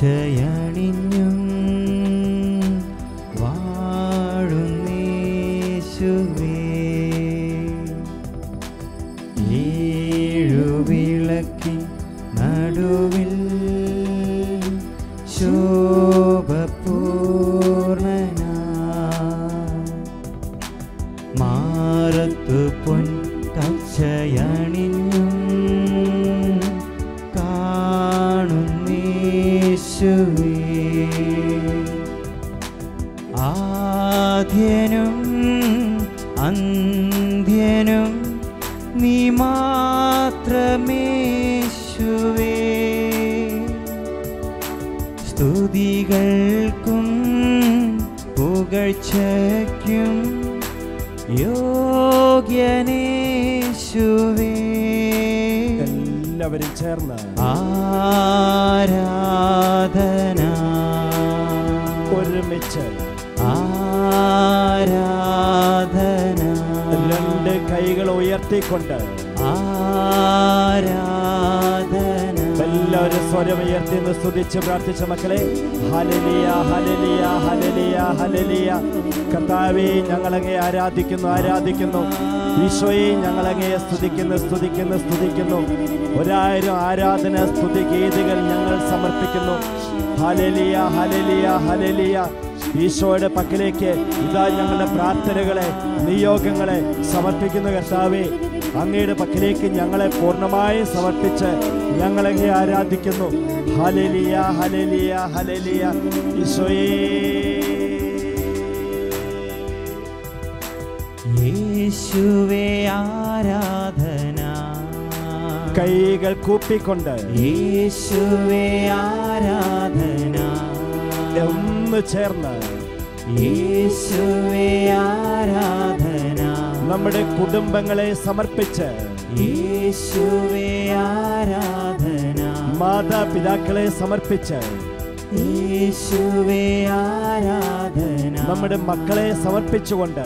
കച്ചയണിഞ്ഞും വാഴുന്നേശുവേ ഏഴുവിളക്കിൻ നടുവിൽ ശോഭപൂർണന മാറത്തു പൊൻ കച്ചയണിഞ്ഞും കാണുന്നേശുവേ ആദ്യനും അന്ത്യനും നീ മാത്രമേശുവേ സ്തുതികൾക്കും പുകഴ്ചയ്ക്കും യോഗ്യനേശുവേ എല്ലാവരും ചേർന്ന് ആരാധന ഒരുമിച്ച് ആരാധന രണ്ട് കൈകൾ ഉയർത്തിക്കൊണ്ട് ആരാധന എല്ലാവരും സ്വരം ഉയർത്തി നിന്ന് സ്തുതിച്ച് പ്രാർത്ഥിച്ച മക്കളെ ഹലലിയ ഹലലിയ ഹലലിയ ഹലലിയ കർത്താവെ ഞങ്ങളങ്ങെ ആരാധിക്കുന്നു ആരാധിക്കുന്നു ഈശോയെ ഞങ്ങളങ്ങെ സ്തുതിക്കുന്നു സ്തുതിക്കുന്നു സ്തുതിക്കുന്നു ഒരായിരം ആരാധന സ്തുതി ഗീതികൾ ഞങ്ങൾ സമർപ്പിക്കുന്നു ഹലലിയ ഹലലിയ ഹലലിയ ഈശോയുടെ പക്കലേക്ക് ഇതാ ഞങ്ങളുടെ പ്രാർത്ഥനകളെ നിയോഗങ്ങളെ സമർപ്പിക്കുന്നു കർത്താവെ അങ്ങയുടെ പക്കലേക്ക് ഞങ്ങളെ പൂർണ്ണമായി സമർപ്പിച്ച് ഞങ്ങളങ്ങെ ആരാധിക്കുന്നു ഹലലിയ ഹലലിയ ഹലലിയ ഈശോയേ യേശുവേ ആരാധന കൈകൾ കൂപ്പിക്കൊണ്ട് യേശുവേ ആരാധന ഒന്ന് ചേർന്ന് യേശുവേ ആരാധന നമ്മുടെ കുടുംബങ്ങളെ സമർപ്പിച്ച് യേശുവേ ആരാധന മാതാപിതാക്കളെ സമർപ്പിച്ച് യേശുവേ ആരാധന നമ്മുടെ മക്കളെ സമർപ്പിച്ചുകൊണ്ട്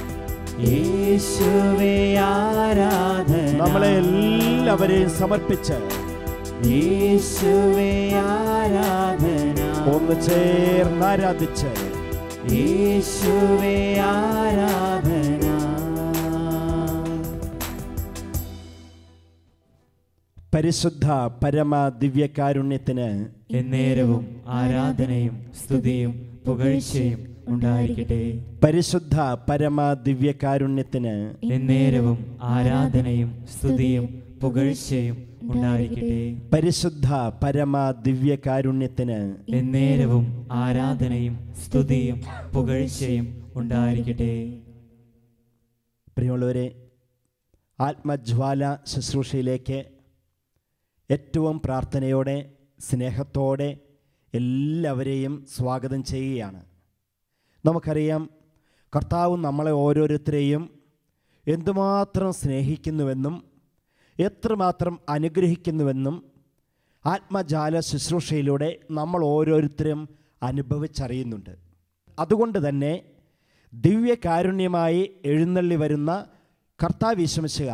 യേശുവേ ആരാധന നമ്മളെ എല്ലാവരെയും സമർപ്പിച്ച് യേശുവേ ആരാധന ഒന്ന് ചേർന്ന് ആരാധിച്ച് യേശുവേ ആരാധന പരിശുദ്ധ പരമ ദിവ്യകാരുണ്യത്തിന് എന്നേരവും ആരാധനയും സ്തുതിയും പുകഴ്ചയും ഉണ്ടായിരിക്കട്ടെ പരിശുദ്ധ പരമ ദിവ്യകാരുണ്യത്തിന് എന്നേരവും ആരാധനയും സ്തുതിയും പുകഴ്ചയും ഉണ്ടായിരിക്കട്ടെ പരിശുദ്ധ പരമ ദിവ്യകാരുണ്യത്തിന് എന്നേരവും ആരാധനയും സ്തുതിയും പുകഴ്ചയും ഉണ്ടായിരിക്കട്ടെ പ്രിയമുള്ളവരെ ആത്മജ്വാല ശുശ്രൂഷയിലേക്ക് ഏറ്റവും പ്രാർത്ഥനയോടെ സ്നേഹത്തോടെ എല്ലാവരെയും സ്വാഗതം ചെയ്യുകയാണ് നമുക്കറിയാം കർത്താവ് നമ്മളെ ഓരോരുത്തരെയും എന്തുമാത്രം സ്നേഹിക്കുന്നുവെന്നും എത്രമാത്രം അനുഗ്രഹിക്കുന്നുവെന്നും ആത്മജാല ശുശ്രൂഷയിലൂടെ നമ്മൾ ഓരോരുത്തരും അനുഭവിച്ചറിയുന്നുണ്ട് അതുകൊണ്ട് തന്നെ ദിവ്യകാരുണ്യമായി എഴുന്നള്ളി വരുന്ന കർത്താവിശ്വസിക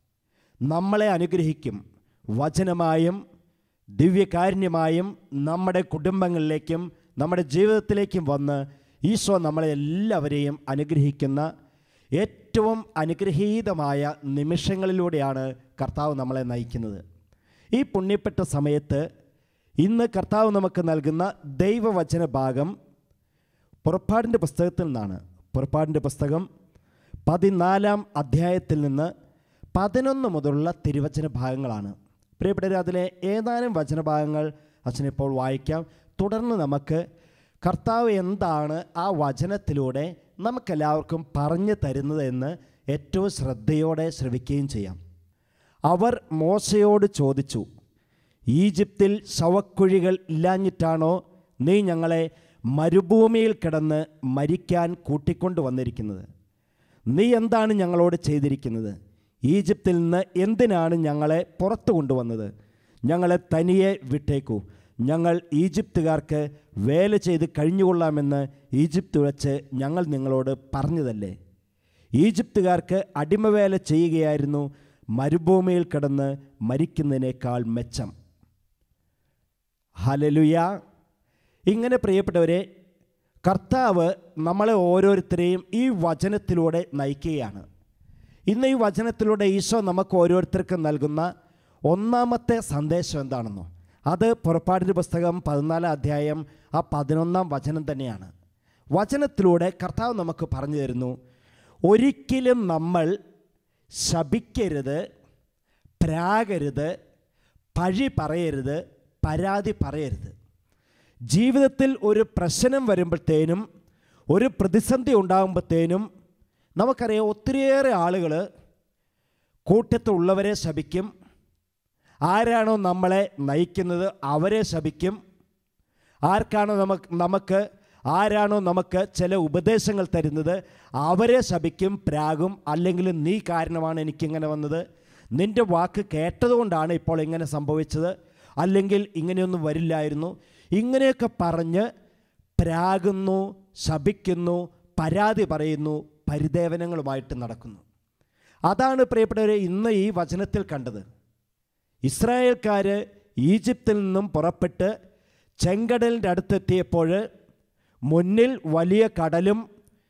നമ്മളെ അനുഗ്രഹിക്കും വചനമായും ദിവ്യകാരുണ്യമായും നമ്മുടെ കുടുംബങ്ങളിലേക്കും നമ്മുടെ ജീവിതത്തിലേക്കും വന്ന് ഈശോ നമ്മളെ എല്ലാവരെയും അനുഗ്രഹിക്കുന്ന ഏറ്റവും അനുഗ്രഹീതമായ നിമിഷങ്ങളിലൂടെയാണ് കർത്താവ് നമ്മളെ നയിക്കുന്നത് ഈ പുണ്യപ്പെട്ട സമയത്ത് ഇന്ന് കർത്താവ് നമുക്ക് നൽകുന്ന ദൈവവചന ഭാഗം പുറപ്പാടിൻ്റെ പുസ്തകത്തിൽ നിന്നാണ് പുറപ്പാടിൻ്റെ പുസ്തകം പതിനാലാം അധ്യായത്തിൽ നിന്ന് പതിനൊന്ന് മുതലുള്ള തിരുവചന ഭാഗങ്ങളാണ് പ്രിയപ്പെട്ടവരെ അതിലെ ഏതാനും വചനഭാഗങ്ങൾ അച്ഛനിപ്പോൾ വായിക്കാം തുടർന്ന് നമുക്ക് കർത്താവ് എന്താണ് ആ വചനത്തിലൂടെ നമുക്കെല്ലാവർക്കും പറഞ്ഞു തരുന്നത് എന്ന് ഏറ്റവും ശ്രദ്ധയോടെ ശ്രവിക്കുകയും ചെയ്യാം അവർ മോശയോട് ചോദിച്ചു ഈജിപ്തിൽ ശവക്കുഴികൾ ഇല്ലാഞ്ഞിട്ടാണോ നീ ഞങ്ങളെ മരുഭൂമിയിൽ കിടന്ന് മരിക്കാൻ കൂട്ടിക്കൊണ്ടു വന്നിരിക്കുന്നത് നീ എന്താണ് ഞങ്ങളോട് ചെയ്തിരിക്കുന്നത് ഈജിപ്തിൽ നിന്ന് എന്തിനാണ് ഞങ്ങളെ പുറത്തു കൊണ്ടുവന്നത് ഞങ്ങളെ തനിയെ വിട്ടേക്കൂ ഞങ്ങൾ ഈജിപ്തുകാർക്ക് വേല ചെയ്ത് കഴിഞ്ഞുകൊള്ളാമെന്ന് ഈജിപ്ത് വെച്ച് ഞങ്ങൾ നിങ്ങളോട് പറഞ്ഞതല്ലേ ഈജിപ്തുകാർക്ക് അടിമവേല ചെയ്യുകയായിരുന്നു മരുഭൂമിയിൽ കിടന്ന് മരിക്കുന്നതിനേക്കാൾ മെച്ചം ഹലലുയ ഇങ്ങനെ പ്രിയപ്പെട്ടവരെ കർത്താവ് നമ്മളെ ഓരോരുത്തരെയും ഈ വചനത്തിലൂടെ നയിക്കുകയാണ് ഇന്ന് ഈ വചനത്തിലൂടെ ഈശോ നമുക്ക് ഓരോരുത്തർക്കും നൽകുന്ന ഒന്നാമത്തെ സന്ദേശം എന്താണെന്നോ അത് പുറപ്പാടിൻ്റെ പുസ്തകം പതിനാലാം അധ്യായം ആ പതിനൊന്നാം വചനം തന്നെയാണ് വചനത്തിലൂടെ കർത്താവ് നമുക്ക് പറഞ്ഞു തരുന്നു ഒരിക്കലും നമ്മൾ ശപിക്കരുത് പ്രാകരുത് പഴി പറയരുത് പരാതി പറയരുത് ജീവിതത്തിൽ ഒരു പ്രശ്നം വരുമ്പോഴത്തേനും ഒരു പ്രതിസന്ധി ഉണ്ടാകുമ്പോഴത്തേനും നമുക്കറിയാം ഒത്തിരിയേറെ ആളുകൾ കൂട്ടത്തിലുള്ളവരെ ശപിക്കും ആരാണോ നമ്മളെ നയിക്കുന്നത് അവരെ ശപിക്കും ആർക്കാണോ നമുക്ക് നമുക്ക് ആരാണോ നമുക്ക് ചില ഉപദേശങ്ങൾ തരുന്നത് അവരെ ശപിക്കും പ്രാകും അല്ലെങ്കിൽ നീ കാരണമാണ് എനിക്കിങ്ങനെ വന്നത് നിൻ്റെ വാക്ക് കേട്ടതുകൊണ്ടാണ് ഇപ്പോൾ ഇങ്ങനെ സംഭവിച്ചത് അല്ലെങ്കിൽ ഇങ്ങനെയൊന്നും വരില്ലായിരുന്നു ഇങ്ങനെയൊക്കെ പറഞ്ഞ് പ്രാകുന്നു ശപിക്കുന്നു പരാതി പറയുന്നു പരിദേവനങ്ങളുമായിട്ട് നടക്കുന്നു അതാണ് പ്രിയപ്പെട്ടവരെ ഇന്ന് ഈ വചനത്തിൽ കണ്ടത് ഇസ്രായേൽക്കാർ ഈജിപ്തിൽ നിന്നും പുറപ്പെട്ട് ചെങ്കടലിൻ്റെ അടുത്തെത്തിയപ്പോൾ മുന്നിൽ വലിയ കടലും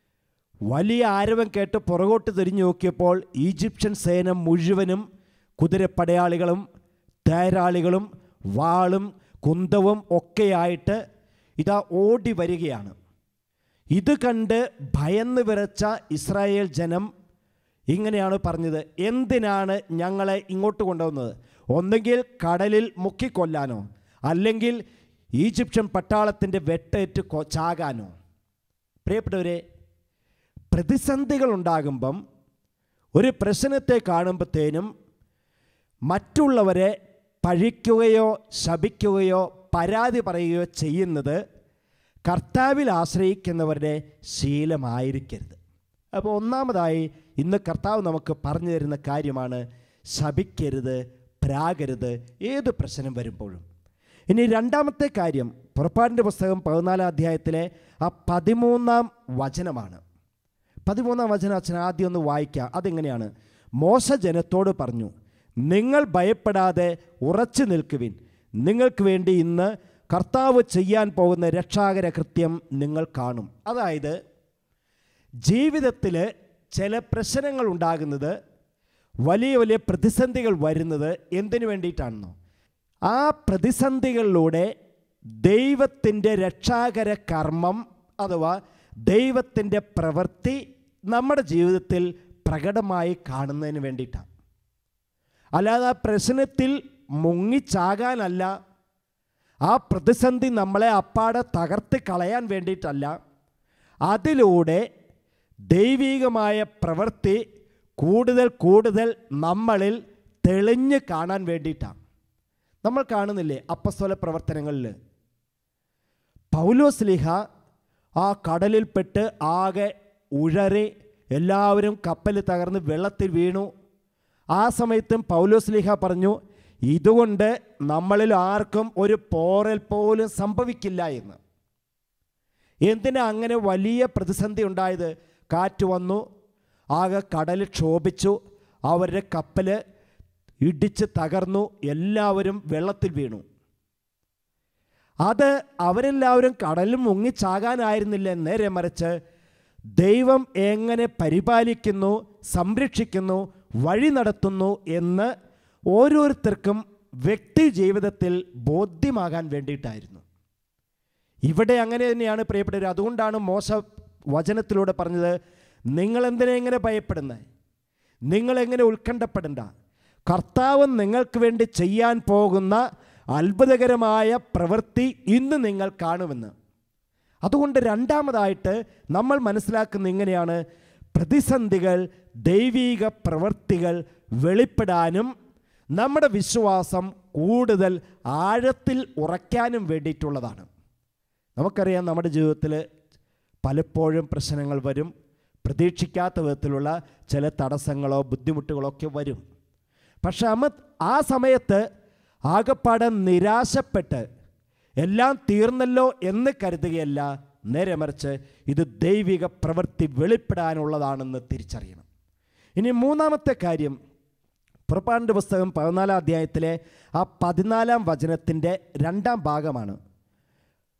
വലിയ ആരവം കേട്ട് പുറകോട്ട് തിരിഞ്ഞു നോക്കിയപ്പോൾ ഈജിപ്ഷ്യൻ സേന മുഴുവനും കുതിരപ്പടയാളികളും തേരാളികളും വാളും കുന്തവും ഒക്കെയായിട്ട് ഇതാ ഓടി വരികയാണ് ഇത് കണ്ട് ഭയന്ന് വിറച്ച ഇസ്രായേൽ ജനം ഇങ്ങനെയാണ് പറഞ്ഞത് എന്തിനാണ് ഞങ്ങളെ ഇങ്ങോട്ട് കൊണ്ടുവന്നത് ഒന്നുകിൽ കടലിൽ മുക്കിക്കൊല്ലാനോ അല്ലെങ്കിൽ ഈജിപ്ഷ്യൻ പട്ടാളത്തിൻ്റെ വെട്ടേറ്റ് കൊ- ചാകാനോ പ്രിയപ്പെട്ടവരെ പ്രതിസന്ധികൾ ഉണ്ടാകുമ്പം ഒരു പ്രശ്നത്തെ കാണുമ്പോഴത്തേനും മറ്റുള്ളവരെ പഴിക്കുകയോ ശപിക്കുകയോ പരാതി പറയുകയോ ചെയ്യുന്നത് കർത്താവിൽ ആശ്രയിക്കുന്നവരുടെ ശീലമായിരിക്കരുത് അപ്പോൾ ഒന്നാമതായി ഇന്ന് കർത്താവ് നമുക്ക് പറഞ്ഞു തരുന്ന കാര്യമാണ് ശപിക്കരുത് പ്രാകരുത് ഏത് പ്രശ്നം വരുമ്പോഴും ഇനി രണ്ടാമത്തെ കാര്യം പുറപ്പാടിൻ്റെ പുസ്തകം പതിനാലാം അധ്യായത്തിലെ ആ പതിമൂന്നാം വചനമാണ് പതിമൂന്നാം വചനം അച്ഛൻ ആദ്യം ഒന്ന് വായിക്കാം അതെങ്ങനെയാണ് മോശ ജനത്തോട് പറഞ്ഞു നിങ്ങൾ ഭയപ്പെടാതെ ഉറച്ചു നിൽക്കുവിൻ നിങ്ങൾക്ക് വേണ്ടി ഇന്ന് കർത്താവ് ചെയ്യാൻ പോകുന്ന രക്ഷാകര കൃത്യം നിങ്ങൾ കാണും അതായത് ജീവിതത്തിൽ ചില പ്രശ്നങ്ങൾ ഉണ്ടാകുന്നത് വലിയ വലിയ പ്രതിസന്ധികൾ വരുന്നത് എന്തിനു വേണ്ടിയിട്ടാണെന്നോ ആ പ്രതിസന്ധികളിലൂടെ ദൈവത്തിൻ്റെ രക്ഷാകര കർമ്മം അഥവാ ദൈവത്തിൻ്റെ പ്രവൃത്തി നമ്മുടെ ജീവിതത്തിൽ പ്രകടമായി കാണുന്നതിന് വേണ്ടിയിട്ടാണ് അല്ലാതെ ആ പ്രശ്നത്തിൽ മുങ്ങിച്ചാകാനല്ല ആ പ്രതിസന്ധി നമ്മളെ അപ്പാടെ തകർത്ത് കളയാൻ വേണ്ടിയിട്ടല്ല അതിലൂടെ ദൈവികമായ പ്രവൃത്തി കൂടുതൽ കൂടുതൽ നമ്മളിൽ തെളിഞ്ഞ് കാണാൻ വേണ്ടിയിട്ടാണ് നമ്മൾ കാണുന്നില്ലേ അപ്പസ്വല പ്രവർത്തനങ്ങളിൽ പൗലോസ്ലിഹ ആ കടലിൽപ്പെട്ട് ആകെ ഉഴറി എല്ലാവരും കപ്പൽ തകർന്ന് വെള്ളത്തിൽ വീണു ആ സമയത്തും പൗലോസ്ലിഹ പറഞ്ഞു ഇതുകൊണ്ട് നമ്മളിൽ ആർക്കും ഒരു പോറൽ പോലും സംഭവിക്കില്ല എന്ന് എന്തിനാ അങ്ങനെ വലിയ പ്രതിസന്ധി ഉണ്ടായത് കാറ്റ് വന്നു ആകെ കടൽ ക്ഷോഭിച്ചു അവരുടെ കപ്പൽ ഇടിച്ച് തകർന്നു എല്ലാവരും വെള്ളത്തിൽ വീണു അത് അവരെല്ലാവരും കടലിൽ മുങ്ങിച്ചാകാനായിരുന്നില്ല നേരെ മറിച്ച് ദൈവം എങ്ങനെ പരിപാലിക്കുന്നു സംരക്ഷിക്കുന്നു വഴി നടത്തുന്നു എന്ന് ഓരോരുത്തർക്കും വ്യക്തി ജീവിതത്തിൽ ബോധ്യമാകാൻ വേണ്ടിയിട്ടായിരുന്നു ഇവിടെ അങ്ങനെ തന്നെയാണ് പ്രിയപ്പെട്ടവർ അതുകൊണ്ടാണ് മോശ വചനത്തിലൂടെ പറഞ്ഞത് നിങ്ങൾ എന്തിനാ എങ്ങനെ ഭയപ്പെടുന്നത് നിങ്ങളെങ്ങനെ ഉത്കണ്ഠപ്പെടണ്ട കർത്താവ് നിങ്ങൾക്ക് വേണ്ടി ചെയ്യാൻ പോകുന്ന അത്ഭുതകരമായ പ്രവൃത്തി ഇന്ന് നിങ്ങൾ കാണുമെന്ന് അതുകൊണ്ട് രണ്ടാമതായിട്ട് നമ്മൾ മനസ്സിലാക്കുന്ന ഇങ്ങനെയാണ് പ്രതിസന്ധികൾ ദൈവീക പ്രവൃത്തികൾ വെളിപ്പെടാനും നമ്മുടെ വിശ്വാസം കൂടുതൽ ആഴത്തിൽ ഉറയ്ക്കാനും വേണ്ടിയിട്ടുള്ളതാണ് നമുക്കറിയാം നമ്മുടെ ജീവിതത്തിൽ പലപ്പോഴും പ്രശ്നങ്ങൾ വരും പ്രതീക്ഷിക്കാത്ത വിധത്തിലുള്ള ചില തടസ്സങ്ങളോ ബുദ്ധിമുട്ടുകളോ ഒക്കെ വരും പക്ഷെ അമ്മ ആ സമയത്ത് ആകപ്പാടെ നിരാശപ്പെട്ട് എല്ലാം തീർന്നല്ലോ എന്ന് കരുതുകയല്ല നേരെ മറിച്ച് ഇത് ദൈവിക പ്രവൃത്തി വെളിപ്പെടാനുള്ളതാണെന്ന് തിരിച്ചറിയണം ഇനി മൂന്നാമത്തെ കാര്യം പുറപ്പാടിൻ്റെ പുസ്തകം പതിനാലാം അധ്യായത്തിലെ ആ പതിനാലാം വചനത്തിൻ്റെ രണ്ടാം ഭാഗമാണ്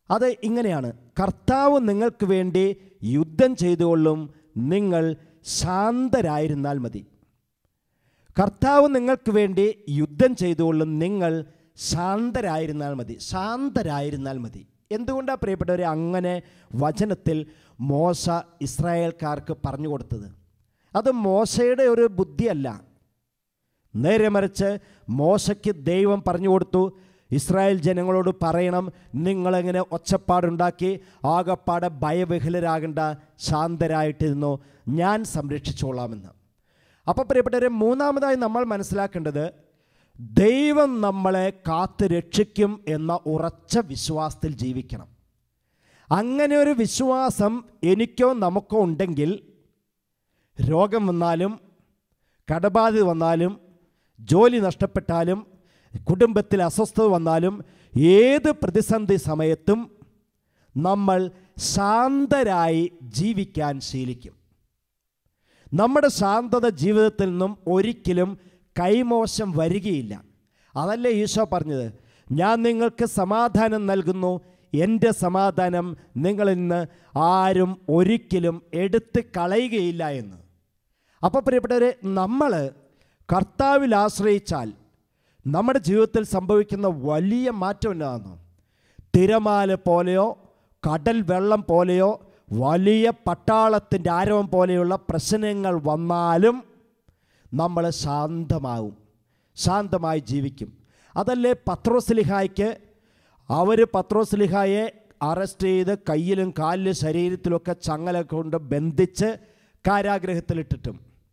അത് ഇങ്ങനെയാണ് കർത്താവ് നിങ്ങൾക്ക് വേണ്ടി യുദ്ധം ചെയ്തുകൊള്ളും നിങ്ങൾ ശാന്തരായിരുന്നാൽ മതി കർത്താവ് നിങ്ങൾക്ക് വേണ്ടി യുദ്ധം ചെയ്തുകൊള്ളും നിങ്ങൾ ശാന്തരായിരുന്നാൽ മതി ശാന്തരായിരുന്നാൽ മതി എന്തുകൊണ്ടാണ് പ്രിയപ്പെട്ടവരെ അങ്ങനെ വചനത്തിൽ മോശ ഇസ്രായേൽക്കാർക്ക് പറഞ്ഞു കൊടുത്തത് അത് മോശയുടെ ഒരു ബുദ്ധിയല്ല നേരെ മറിച്ച് മോശയ്ക്ക് ദൈവം പറഞ്ഞു കൊടുത്തു ഇസ്രായേൽ ജനങ്ങളോട് പറയണം നിങ്ങളെങ്ങനെ ഒച്ചപ്പാടുണ്ടാക്കി ആകപ്പാടെ ഭയവിഹലരാകേണ്ട ശാന്തരായിട്ടിരുന്നോ ഞാൻ സംരക്ഷിച്ചോളാമെന്ന് അപ്പോൾ പ്രിയപ്പെട്ടവരെ മൂന്നാമതായി നമ്മൾ മനസ്സിലാക്കേണ്ടത് ദൈവം നമ്മളെ കാത്ത് രക്ഷിക്കും എന്ന ഉറച്ച വിശ്വാസത്തിൽ ജീവിക്കണം അങ്ങനെ ഒരു വിശ്വാസം എനിക്കോ നമുക്കോ ഉണ്ടെങ്കിൽ രോഗം വന്നാലും കടബാധ്യത വന്നാലും ജോലി നഷ്ടപ്പെട്ടാലും കുടുംബത്തിൽ അസ്വസ്ഥത വന്നാലും ഏത് പ്രതിസന്ധി സമയത്തും നമ്മൾ ശാന്തരായി ജീവിക്കാൻ ശീലിക്കും നമ്മുടെ ശാന്തത ജീവിതത്തിൽ നിന്നും ഒരിക്കലും കൈമോശം വരികയില്ല അതല്ലേ ഈശോ പറഞ്ഞത് ഞാൻ നിങ്ങൾക്ക് സമാധാനം നൽകുന്നു എൻ്റെ സമാധാനം നിങ്ങളിൽ നിന്ന് ആരും ഒരിക്കലും എടുത്ത് കളയുകയില്ല എന്ന് അപ്പോൾ പ്രിയപ്പെട്ടവരെ നമ്മൾ കർത്താവിൽ ആശ്രയിച്ചാൽ നമ്മുടെ ജീവിതത്തിൽ സംഭവിക്കുന്ന വലിയ മാറ്റം എന്നാണ് തിരമാല പോലെയോ കടൽ വെള്ളം പോലെയോ വലിയ പട്ടാളത്തിൻ്റെ ആരവം പോലെയുള്ള പ്രശ്നങ്ങൾ വന്നാലും നമ്മൾ ശാന്തമാവും ശാന്തമായി ജീവിക്കും അതല്ലേ പത്രോസ്ലിഹായ്ക്ക് അവർ പത്രോസ്ലിഹായെ അറസ്റ്റ് ചെയ്ത് കയ്യിലും കാലിലും ശരീരത്തിലൊക്കെ ചങ്ങല കൊണ്ട് ബന്ധിച്ച് കാരാഗ്രഹത്തിലിട്ടിട്ടും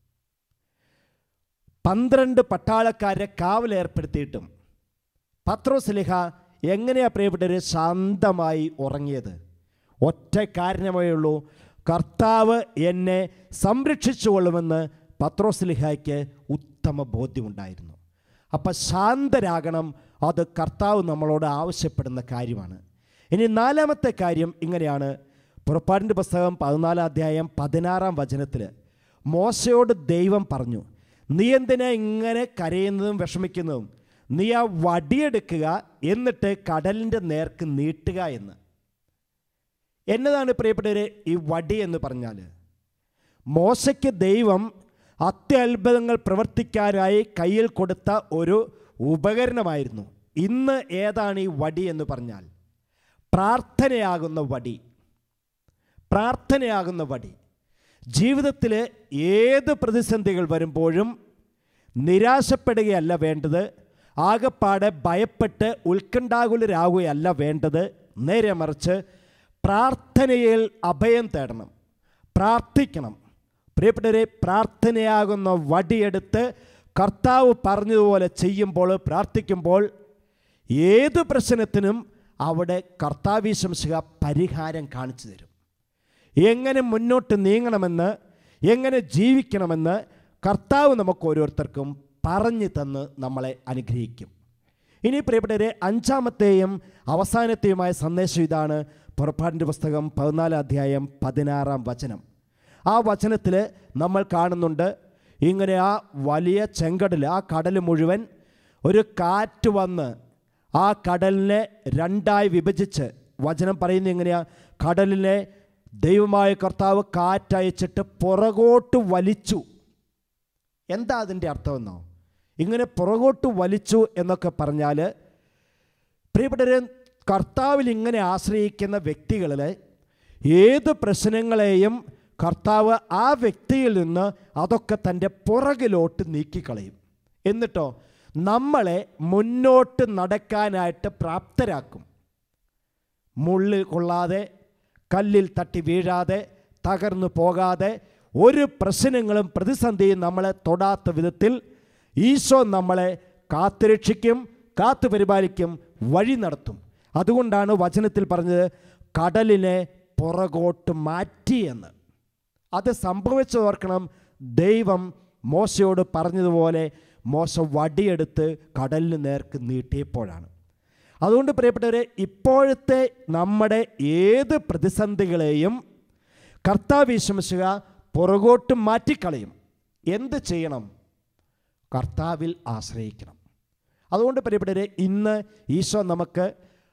പന്ത്രണ്ട് പട്ടാളക്കാരെ കാവലേർപ്പെടുത്തിയിട്ടും പത്രോസ്ലിഹ എങ്ങനെയാ പ്രിയപ്പെട്ടവർ ശാന്തമായി ഉറങ്ങിയത് ഒറ്റ കാരണമേ ഉള്ളൂ കർത്താവ് എന്നെ സംരക്ഷിച്ചുകൊള്ളുമെന്ന് പത്രോസ്ലിഹായ്ക്ക് ഉത്തമ ബോധ്യമുണ്ടായിരുന്നു അപ്പം ശാന്തരാകണം അത് കർത്താവ് നമ്മളോട് ആവശ്യപ്പെടുന്ന കാര്യമാണ് ഇനി നാലാമത്തെ കാര്യം ഇങ്ങനെയാണ് പുറപ്പാടിൻ്റെ പുസ്തകം പതിനാലാം അധ്യായം പതിനാറാം വചനത്തിൽ മോശയോട് ദൈവം പറഞ്ഞു നീ എന്തിനാ ഇങ്ങനെ കരയുന്നതും വിഷമിക്കുന്നതും നീ ആ വടിയെടുക്കുക എന്നിട്ട് കടലിൻ്റെ നേർക്ക് നീട്ടുക എന്ന് എന്നതാണ് പ്രിയപ്പെട്ടവരെ ഈ വടി എന്ന് പറഞ്ഞാൽ മോശയ്ക്ക് ദൈവം അത്യത്ഭുതങ്ങൾ പ്രവർത്തിക്കാനായി കയ്യിൽ കൊടുത്ത ഒരു ഉപകരണമായിരുന്നു ഇന്ന് ഏതാണ് ഈ വടി എന്ന് പറഞ്ഞാൽ പ്രാർത്ഥനയാകുന്ന വടി പ്രാർത്ഥനയാകുന്ന വടി ജീവിതത്തിൽ ഏത് പ്രതിസന്ധികൾ വരുമ്പോഴും നിരാശപ്പെടുകയല്ല വേണ്ടത് ആകപ്പാടെ ഭയപ്പെട്ട് ഉത്കണ്ഠാകുലരാകുകയല്ല വേണ്ടത് നേരെ മറിച്ച് പ്രാർത്ഥനയിൽ അഭയം തേടണം പ്രാർത്ഥിക്കണം പ്രിയപ്പെട്ടവരെ പ്രാർത്ഥനയാകുന്ന വടിയെടുത്ത് കർത്താവ് പറഞ്ഞതുപോലെ ചെയ്യുമ്പോൾ പ്രാർത്ഥിക്കുമ്പോൾ ഏത് പ്രശ്നത്തിനും അവിടെ കർത്താവീശംശിക പരിഹാരം കാണിച്ചു തരും എങ്ങനെ മുന്നോട്ട് നീങ്ങണമെന്ന് എങ്ങനെ ജീവിക്കണമെന്ന് കർത്താവ് നമുക്ക് ഓരോരുത്തർക്കും പറഞ്ഞു തന്ന് നമ്മളെ അനുഗ്രഹിക്കും ഇനി പ്രിയപ്പെട്ടവരെ അഞ്ചാമത്തെയും അവസാനത്തെയുമായ സന്ദേശം ഇതാണ് പുറപ്പാടിൻ്റെ പുസ്തകം പതിനാലാം അധ്യായം പതിനാറാം വചനം ആ വചനത്തിൽ നമ്മൾ കാണുന്നുണ്ട് ഇങ്ങനെ ആ വലിയ ചെങ്കടൽ ആ കടൽ മുഴുവൻ ഒരു കാറ്റ് വന്ന് ആ കടലിനെ രണ്ടായി വിഭജിച്ച് വചനം പറയുന്നത് എങ്ങനെയാ കടലിനെ ദൈവമായ കർത്താവ് കാറ്റയച്ചിട്ട് പുറകോട്ട് വലിച്ചു എന്താ അതിൻ്റെ അർത്ഥമെന്നോ ഇങ്ങനെ പുറകോട്ട് വലിച്ചു എന്നൊക്കെ പറഞ്ഞാൽ പ്രിയപ്പെട്ടവരെ കർത്താവിൽ ഇങ്ങനെ ആശ്രയിക്കുന്ന വ്യക്തികളിൽ ഏത് പ്രശ്നങ്ങളെയും കർത്താവ് ആ വ്യക്തിയിൽ നിന്ന് അതൊക്കെ തൻ്റെ പുറകിലോട്ട് നീക്കിക്കളയും എന്നിട്ടോ നമ്മളെ മുന്നോട്ട് നടക്കാനായിട്ട് പ്രാപ്തരാക്കും മുള്ളിൽ കൊള്ളാതെ കല്ലിൽ തട്ടി വീഴാതെ തകർന്നു പോകാതെ ഒരു പ്രശ്നങ്ങളും പ്രതിസന്ധിയും നമ്മളെ തൊടാത്ത വിധത്തിൽ ഈശോ നമ്മളെ കാത്തുരക്ഷിക്കും കാത്തു പരിപാലിക്കും വഴി നടത്തും അതുകൊണ്ടാണ് വചനത്തിൽ പറഞ്ഞത് കടലിനെ പുറകോട്ട് മാറ്റി എന്ന് അത് സംഭവിച്ചു ഓർക്കണം ദൈവം മോശയോട് പറഞ്ഞതുപോലെ മോശ വടിയെടുത്ത് കടലിന് നേർക്ക് നീട്ടിയപ്പോഴാണ് അതുകൊണ്ട് പ്രിയപ്പെട്ടവരെ ഇപ്പോഴത്തെ നമ്മുടെ ഏത് പ്രതിസന്ധികളെയും കർത്താവ് വിശ്വസിക്കുക പുറകോട്ട് മാറ്റിക്കളയും എന്ത് ചെയ്യണം കർത്താവിൽ ആശ്രയിക്കണം അതുകൊണ്ട് പ്രിയപ്പെട്ടവരെ ഇന്ന് ഈശോ നമുക്ക്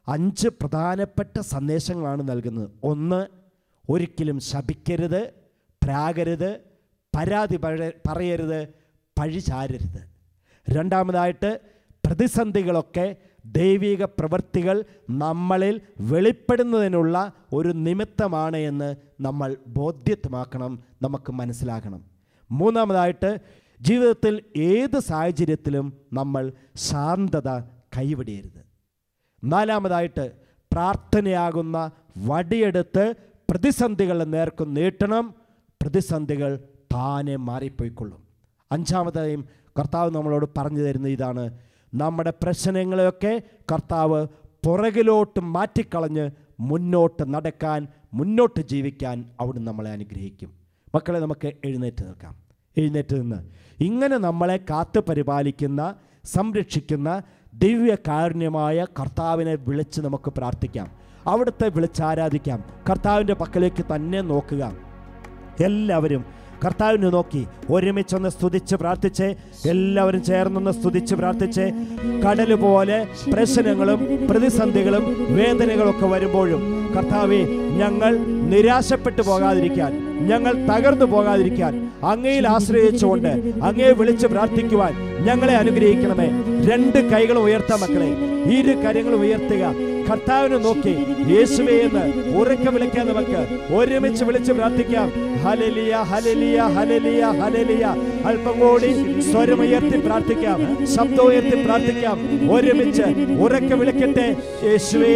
അഞ്ച് പ്രധാനപ്പെട്ട സന്ദേശങ്ങളാണ് നൽകുന്നത് ഒന്ന് ഒരിക്കലും ശപിക്കരുത് പ്രാകരുത് പരാതി പറ- പറയരുത് പഴി ചാരരുത് രണ്ടാമതായിട്ട് പ്രതിസന്ധികളൊക്കെ ദൈവിക പ്രവൃത്തികൾ നമ്മളിൽ വെളിപ്പെടുന്നതിനുള്ള ഒരു നിമിത്തമാണ് എന്ന് നമ്മൾ ബോധ്യമാക്കണം നമുക്ക് മനസ്സിലാക്കണം മൂന്നാമതായിട്ട് ജീവിതത്തിൽ ഏത് സാഹചര്യത്തിലും നമ്മൾ ശാന്തത കൈവിടരുത് നാലാമതായിട്ട് പ്രാർത്ഥനയാകുന്ന വടിയെടുത്ത് പ്രതിസന്ധികളുടെ നേർക്കും നീട്ടണം പ്രതിസന്ധികൾ താനെ മാറിപ്പോയിക്കൊള്ളും അഞ്ചാമതായും കർത്താവ് നമ്മളോട് പറഞ്ഞു തരുന്ന ഇതാണ് നമ്മുടെ പ്രശ്നങ്ങളെയൊക്കെ കർത്താവ് പുറകിലോട്ട് മാറ്റിക്കളഞ്ഞ് മുന്നോട്ട് നടക്കാൻ മുന്നോട്ട് ജീവിക്കാൻ അവിടുന്ന് നമ്മളെ അനുഗ്രഹിക്കും മക്കളെ നമുക്ക് എഴുന്നേറ്റ് നിൽക്കാം എഴുന്നേറ്റ് നിന്ന് ഇങ്ങനെ നമ്മളെ കാത്തു പരിപാലിക്കുന്ന സംരക്ഷിക്കുന്ന ദിവ്യകാരുണ്യമായ കർത്താവിനെ വിളിച്ച് നമുക്ക് പ്രാർത്ഥിക്കാം അവിടുത്തെ വിളിച്ചാരാധിക്കാം കർത്താവിൻ്റെ പക്കലേക്ക് തന്നെ നോക്കുക എല്ലാവരും കർത്താവിനെ നോക്കി ഒരുമിച്ചൊന്ന് സ്തുതിച്ച് പ്രാർത്ഥിച്ച് എല്ലാവരും ചേർന്നൊന്ന് സ്തുതിച്ച് പ്രാർത്ഥിച്ച് കടൽ പോലെ പ്രശ്നങ്ങളും പ്രതിസന്ധികളും വേദനകളൊക്കെ വരുമ്പോഴും കർത്താവെ ഞങ്ങൾ നിരാശപ്പെട്ടു പോകാതിരിക്കാൻ ഞങ്ങൾ തകർന്നു പോകാതിരിക്കാൻ അങ്ങയിൽ ആശ്രയിച്ചുകൊണ്ട് അങ്ങയെ വിളിച്ച് പ്രാർത്ഥിക്കുവാൻ ഞങ്ങളെ അനുഗ്രഹിക്കണമേ രണ്ട് കൈകൾ ഉയർത്താം മക്കളെ ഇരു കരങ്ങൾ ഉയർത്തുക കർത്താവിനെ നോക്കി യേശുവേ എന്ന് ഉറക്കെ വിളിക്കാൻ നമുക്ക് ഒരുമിച്ച് വിളിച്ച് പ്രാർത്ഥിക്കാം ഹലലിയ ഹലലിയ ഹലലിയ ഹലലിയ അല്പം കൂടി സ്വരമുയർത്തി പ്രാർത്ഥിക്കാം ശബ്ദം ഉയർത്തി പ്രാർത്ഥിക്കാം ഒരുമിച്ച് ഉറക്കെ വിളിക്കട്ടെ യേശുവേ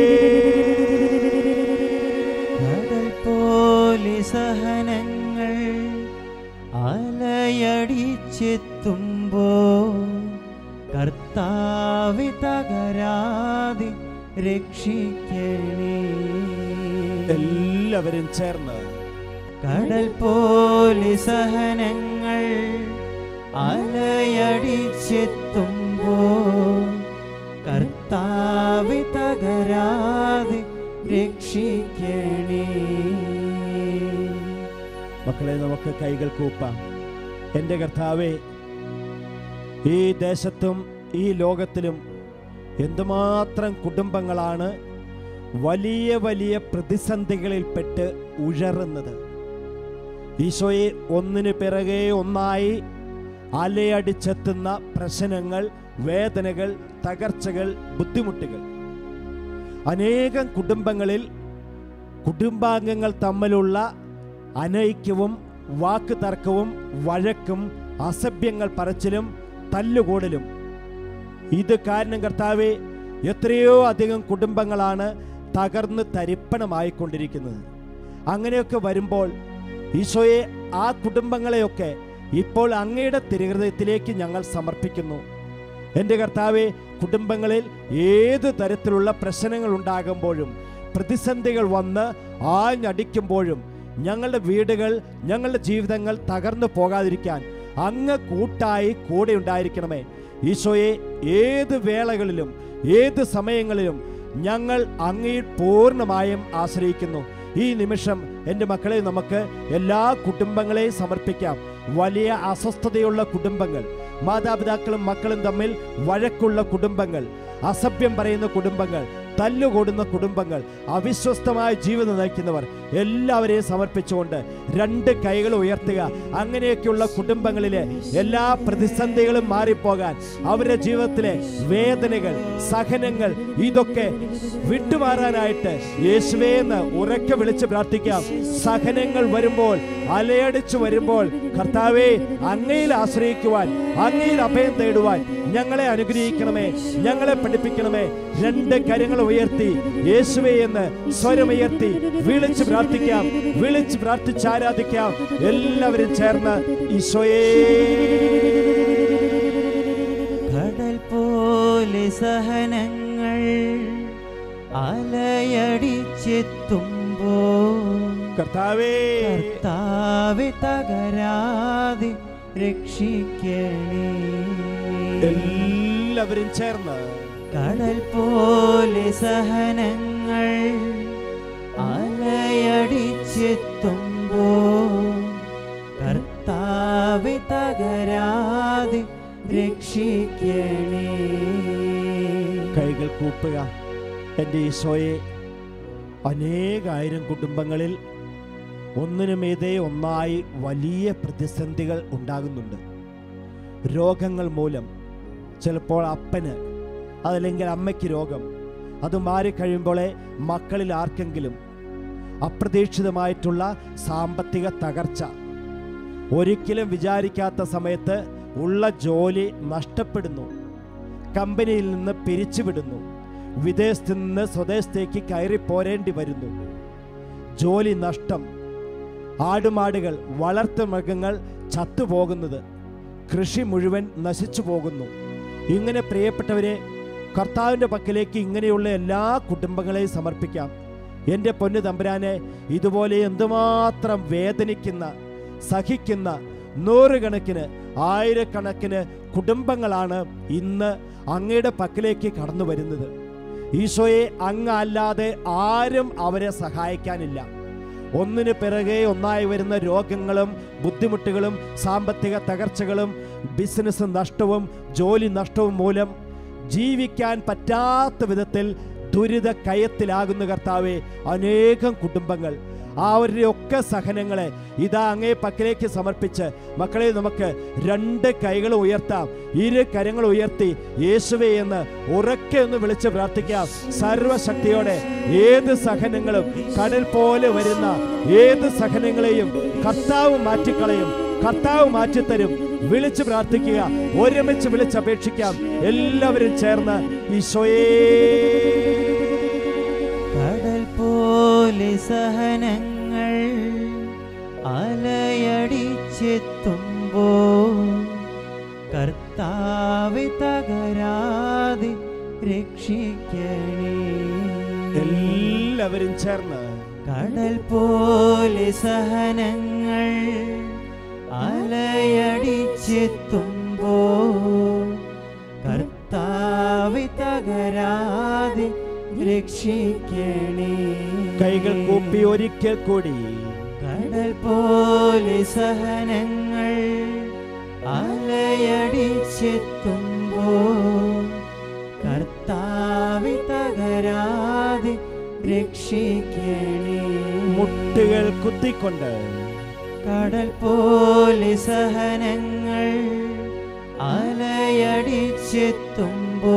കടൽ പോലെ സഹനങ്ങൾ അലയടിച്ചെത്തുമ്പോ കർത്താവി തകരാതെ രക്ഷിക്കണേ എല്ലാവരും ചേർന്ന് കടൽ പോലെ സഹനങ്ങൾ അലയടിച്ചെത്തുമ്പോ കർത്താവി തകരാതെ രക്ഷിക്കണേ മക്കളെ നമുക്ക് കൈകൾ കൂപ്പാം എൻ്റെ കർത്താവേ ഈ ദേശത്തും ഈ ലോകത്തിലും എന്തുമാത്രം കുടുംബങ്ങളാണ് വലിയ വലിയ പ്രതിസന്ധികളിൽപ്പെട്ട് ഉഴറുന്നത് ഈശോയെ ഒന്നിനു പിറകെ ഒന്നായി അലയടിച്ചെത്തുന്ന പ്രശ്നങ്ങൾ വേദനകൾ തകർച്ചകൾ ബുദ്ധിമുട്ടുകൾ അനേകം കുടുംബങ്ങളിൽ കുടുംബാംഗങ്ങൾ തമ്മിലുള്ള അനൈക്യവും വാക്ക് തർക്കവും വഴക്കും അസഭ്യങ്ങൾ പറച്ചിലും തല്ലുകൂടലും ഇത് കാരണം കർത്താവെ എത്രയോ അധികം കുടുംബങ്ങളാണ് തകർന്ന് തരിപ്പണമായിക്കൊണ്ടിരിക്കുന്നത് അങ്ങനെയൊക്കെ വരുമ്പോൾ ഈശോയെ ആ കുടുംബങ്ങളെയൊക്കെ ഇപ്പോൾ അങ്ങയുടെ തിരുഹൃദയത്തിലേക്ക് ഞങ്ങൾ സമർപ്പിക്കുന്നു എൻ്റെ കർത്താവെ കുടുംബങ്ങളിൽ ഏത് തരത്തിലുള്ള പ്രശ്നങ്ങൾ ഉണ്ടാകുമ്പോഴും പ്രതിസന്ധികൾ വന്ന് ആഞ്ഞടിക്കുമ്പോഴും ഞങ്ങളുടെ വീടുകൾ ഞങ്ങളുടെ ജീവിതങ്ങൾ തകർന്നു പോകാതിരിക്കാൻ അങ്ങ് കൂട്ടായി കൂടെ ഉണ്ടായിരിക്കണമേ ഈശോയെ ഏത് വേളകളിലും ഏത് സമയങ്ങളിലും ഞങ്ങൾ അങ്ങയിൽ പൂർണ്ണമായും ആശ്രയിക്കുന്നു ഈ നിമിഷം എൻ്റെ മക്കളെ നമുക്ക് എല്ലാ കുടുംബങ്ങളെയും സമർപ്പിക്കാം വലിയ അസ്വസ്ഥതയുള്ള കുടുംബങ്ങൾ മാതാപിതാക്കളും മക്കളും തമ്മിൽ വഴക്കുള്ള കുടുംബങ്ങൾ അസഭ്യം പറയുന്ന കുടുംബങ്ങൾ തല്ലുകൂടുന്ന കുടുംബങ്ങൾ അവിശ്വസ്തമായ ജീവിതം നയിക്കുന്നവർ എല്ലാവരെയും സമർപ്പിച്ചുകൊണ്ട് രണ്ട് കൈകൾ ഉയർത്തുക അങ്ങനെയൊക്കെയുള്ള കുടുംബങ്ങളിലെ എല്ലാ പ്രതിസന്ധികളും മാറിപ്പോകാൻ അവരുടെ ജീവിതത്തിലെ വേദനകൾ സഹനങ്ങൾ ഇതൊക്കെ വിട്ടുമാറാനായിട്ട് യേശുവേ എന്ന് ഉറക്കെ വിളിച്ച് പ്രാർത്ഥിക്കാം സഹനങ്ങൾ വരുമ്പോൾ അലയടിച്ചു വരുമ്പോൾ കർത്താവെ അങ്ങയിൽ ആശ്രയിക്കുവാൻ അങ്ങയിൽ അഭയം തേടുവാൻ ഞങ്ങളെ അനുഗ്രഹിക്കണമേ ഞങ്ങളെ പഠിപ്പിക്കണമേ രണ്ട് കരങ്ങൾ ഉയർത്തി യേശുവേ എന്ന് സ്വരമുയർത്തി വിളിച്ച് പ്രാർത്ഥിക്കാം വിളിച്ച് പ്രാർത്ഥിച്ച് ആരാധിക്കാം എല്ലാവരും ചേർന്ന് ഈശോയേ കടൽ പോലെ സഹനങ്ങൾ അലയടിച്ചെത്തുമ്പോ കർത്താവേ കർത്താവെ തകരാതെ രക്ഷിക്കണേ എല്ലാവരും ചേർന്ന് കടൽ പോലെ സഹനങ്ങൾ അലയടിച്ചെത്തുമ്പോ കർത്താവെ തകരാതെ രക്ഷിക്കണേ കൈകൾ കൂപ്പുക എൻ്റെ ഈശോയെ അനേകായിരം കുടുംബങ്ങളിൽ ഒന്നിനുമീതെ ഒന്നായി വലിയ പ്രതിസന്ധികൾ ഉണ്ടാകുന്നുണ്ട് രോഗങ്ങൾ മൂലം ചിലപ്പോൾ അപ്പന് അതല്ലെങ്കിൽ അമ്മയ്ക്ക് രോഗം അത് മാറിക്കഴിയുമ്പോളെ മക്കളിൽ ആർക്കെങ്കിലും അപ്രതീക്ഷിതമായിട്ടുള്ള സാമ്പത്തിക തകർച്ച ഒരിക്കലും വിചാരിക്കാത്ത സമയത്ത് ഉള്ള ജോലി നഷ്ടപ്പെടുന്നു കമ്പനിയിൽ നിന്ന് പിരിച്ചുവിടുന്നു വിദേശത്ത് നിന്ന് സ്വദേശത്തേക്ക് കയറി പോരേണ്ടി വരുന്നു ജോലി നഷ്ടം ആടുമാടുകൾ വളർത്തുമൃഗങ്ങൾ ചത്തുപോകുന്നത് കൃഷി മുഴുവൻ നശിച്ചു പോകുന്നു ഇങ്ങനെ പ്രിയപ്പെട്ടവരെ കർത്താവിൻ്റെ പക്കലേക്ക് ഇങ്ങനെയുള്ള എല്ലാ കുടുംബങ്ങളെയും സമർപ്പിക്കാം എൻ്റെ പൊന്നു തമ്പുരാനെ ഇതുപോലെ എന്തുമാത്രം വേദനിക്കുന്ന സഹിക്കുന്ന നൂറുകണക്കിന് ആയിരക്കണക്കിന് കുടുംബങ്ങളാണ് ഇന്ന് അങ്ങയുടെ പക്കലേക്ക് കടന്നു വരുന്നത് ഈശോയെ അങ്ങ് അല്ലാതെ ആരും അവരെ സഹായിക്കാനില്ല ഒന്നിനു പിറകെ ഒന്നായി വരുന്ന രോഗങ്ങളും ബുദ്ധിമുട്ടുകളും സാമ്പത്തിക തകർച്ചകളും ബിസിനസ് നഷ്ടവും ജോലി നഷ്ടവും മൂലം ജീവിക്കാൻ പറ്റാത്ത വിധത്തിൽ ദുരിത കയത്തിലാകുന്ന കർത്താവെ അനേകം കുടുംബങ്ങൾ അവരുടെ ഒക്കെ സഹനങ്ങളെ ഇതാ അങ്ങേ പക്കലേക്ക് സമർപ്പിച്ച് മക്കളെ നമുക്ക് രണ്ട് കൈകൾ ഉയർത്താം ഇരു കരങ്ങൾ ഉയർത്തി യേശുവേ എന്ന് ഉറക്കെ ഒന്ന് വിളിച്ച് പ്രാർത്ഥിക്കാം സർവശക്തിയോടെ ഏത് സഹനങ്ങളും കടൽ പോലെ വരുന്ന ഏത് സഹനങ്ങളെയും കർത്താവ് മാറ്റിക്കളയും കർത്താവ് മാറ്റിത്തരും വിളിച്ച് പ്രാർത്ഥിക്കുക ഒരുമിച്ച് വിളിച്ചപേക്ഷിക്കാം എല്ലാവരും ചേർന്ന് ഈശോയേ കടൽ പോലെ സഹനങ്ങൾ അലയടിച്ചെത്തുമ്പോ കർത്താവ് തകരാതെ രക്ഷിക്കണേ എല്ലാവരും ചേർന്ന് കടൽ പോലെ സഹനങ്ങൾ അലയടിച്ചെത്തുമ്പോ കർത്താവ് തകരാതെ രക്ഷിക്കണേ കൈകൾ കൂപ്പി ഒരിക്കൽ കൂടി കടൽ പോലെ സഹനങ്ങൾ അലയടിച്ചെത്തുമ്പോ കർത്താവ് തകരാതെ രക്ഷിക്കണേ മുട്ടുകൾ കുത്തിക്കൊണ്ട് കടൽ പോലെ സഹനങ്ങൾ അലയടിച്ചെത്തുമ്പോ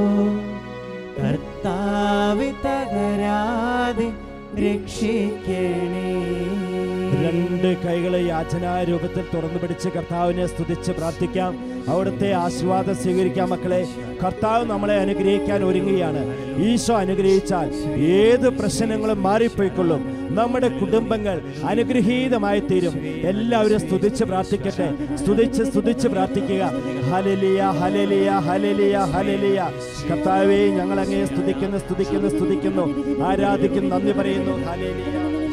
കർത്താവ് തകരാതെ രക്ഷിക്കണേ രണ്ട് കൈകളെ യാചനാ രൂപത്തിൽ തുറന്നു പിടിച്ച് കർത്താവിനെ സ്തുതിച്ച് പ്രാർത്ഥിക്കാം അവിടുത്തെ ആശീർവാദം സ്വീകരിക്കാം മക്കളെ കർത്താവ് നമ്മളെ അനുഗ്രഹിക്കാൻ ഒരുങ്ങുകയാണ് ഈശോ അനുഗ്രഹിച്ചാൽ ഏത് പ്രശ്നങ്ങളും മാറിപ്പോയിക്കൊള്ളും നമ്മുടെ കുടുംബങ്ങൾ അനുഗ്രഹീതമായി തീരും എല്ലാവരും സ്തുതിച്ച് പ്രാർത്ഥിക്കട്ടെ സ്തുതിച്ച് സ്തുതിച്ച് പ്രാർത്ഥിക്കുക ഹലലിയ ഹലലിയ ഹലലിയ ഹലലിയ കർത്താവെ ഞങ്ങൾ അങ്ങേ സ്തുതിക്കുന്നു സ്തുതിക്കുന്നു സ്തുതിക്കുന്നു ആരാധിക്കുന്നു നന്ദി പറയുന്നു ഹലലിയ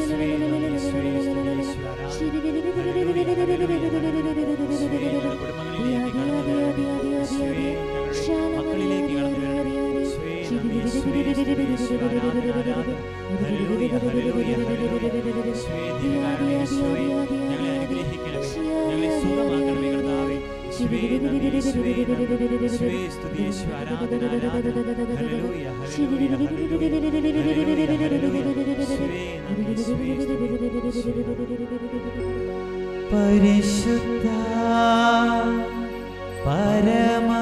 മക്കളിലേക്ക് കടന്നു വരണമേ. യേശുവേ, നന്ദി. യേശുവേ, സ്തുതി. യേശുവേ, ആരാധന, ആരാധന. Hallelujah, hallelujah, hallelujah. യേശുവേ, ദിവ്യകാരുണ്യ യേശുവേ, ഞങ്ങളെ അനുഗ്രഹിക്കണമേ ഞങ്ങളെ സുഖമാക്കണമേ കർത്താവേ യേശുവേ, നന്ദി. യേശുവേ, നന്ദി. യേശുവേ, സ്തുതി. യേശുവേ, ആരാധന, ആരാധന. Hallelujah, hallelujah, hallelujah. Hallelujah, hallelujah. യേശുവേ, നന്ദി. യേശുവേ, സ്തുതി. പരിശുദ്ധ പരമാ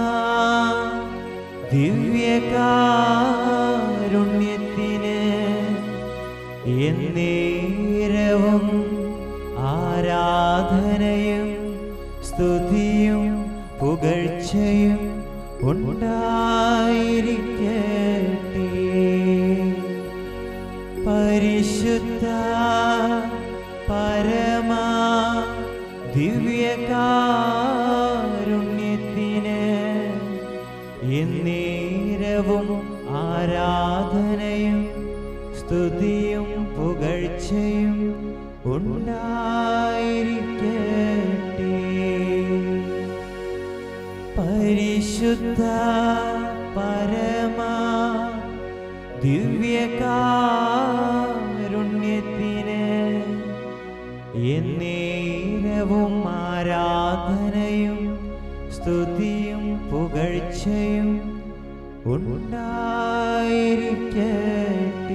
ദിവ്യകാരുണ്യത്തിന് എന്നേരവും ആരാധനയും സ്തുതിയും പുകഴ്ചയും ഉണ്ടായിരിക്കട്ടെ പരിശുദ്ധ പരമാ ദിവ്യകാരുണ്യത്തിന് എന്നേരവും ആരാധനയും സ്തുതിയും പുകഴ്ചയും ഉണ്ടായിരിക്കട്ടെ പരിശുദ്ധ പരമാ ദിവ്യകാരുണ്യത്തിന് എന്നേരവും ആരാധനയും സ്തുതിയും പുകഴ്ചയും ഉണ്ടായിരിക്കട്ടെ